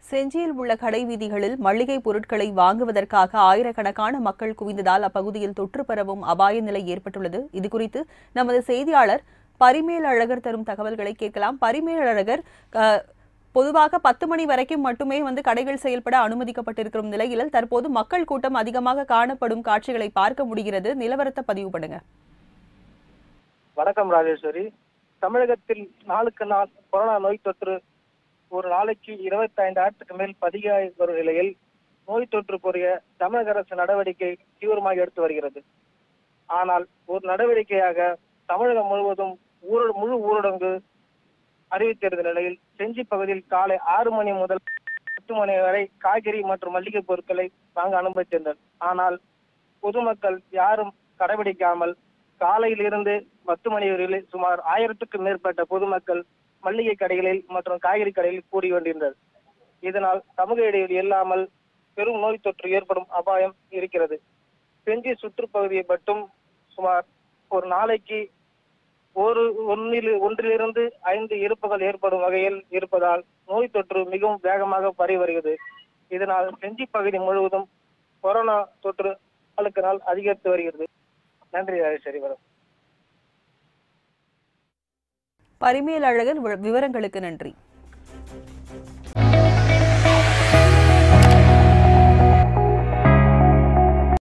செஞ்சியில் உள்ள கடை வீதிகளில் மளிகை பொருட்களை வாங்குவதற்காக ஆயிரக்கணக்கான மக்கள் குவிந்ததால் அப்பகுதியில் தொற்று பரவும் அபாய நிலை ஏற்பட்டுள்ளது இதுகுறித்து நமது செய்தியாளர் பரிமேல் அழகர் தரும் தகவல்களை கேட்கலாம் பரிமேல் அழகர் அஹ், பொதுவாக பத்து மணி வரைக்கும் மட்டுமே வந்து கடைகள் செயல்பட அனுமதிக்கப்பட்டிருக்கும் நிலையில் தற்போது மக்கள் கூட்டம் அதிகமாக காணப்படும் காட்சிகளை பார்க்க முடிகிறது நிலவரத்தை பதிவு பண்ணுங்க வணக்கம் ராஜேஸ்வரி தமிழகத்தில் நாளுக்கு நாள் கொரோனா நோய் தொற்று ஒரு நாளைக்கு இருபத்தி ஐந்தாயிரத்துக்கு மேல் பதிவாகி வரும் நிலையில் நோய் தொற்று குறைய தமிழக அரசு நடவடிக்கை தீவிரமாக எடுத்து வருகிறது ஆனால் ஒரு நடவடிக்கையாக தமிழகம் முழுவதும் ஊரட முழு ஊரடங்கு அறிவித்திருந்த நிலையில் செஞ்சி பகுதியில் காலை ஆறு மணி முதல் பத்து மணி வரை காய்கறி மற்றும் மளிகை பொருட்களை வாங்க அனுமதித்திருந்தனர் ஆனால் பொதுமக்கள் யாரும் கடைபிடிக்காமல் காலையில் இருந்து பத்து மணி வரையில் சுமார் ஆயிரத்துக்கும் மேற்பட்ட பொதுமக்கள் மளிகை கடைகளில் மற்றும் காய்கறி கடைகளில் கூடி கொண்டிருந்தது இதனால் சமூக இடைவெளி இல்லாமல் பெரும் நோய் தொற்று ஏற்படும் அபாயம் இருக்கிறது செஞ்சி சுற்றுப்பகுதியை மட்டும் சுமார் ஒரு நாளைக்கு ஒரு ஒன்றில் ஒன்றிலிருந்து ஐந்து இறப்புகள் ஏற்படும் வகையில் இருப்பதால் நோய் தொற்று மிகவும் வேகமாக பரவி வருகிறது இதனால் செஞ்சி பகுதி முழுவதும் கொரோனா தொற்று நாளுக்கு நாள் அதிகரித்து வருகிறது நன்றி ராஜேஸ்வரி மேடம் பரிமேல் அழகர் வி- விவரங்களுக்கு நன்றி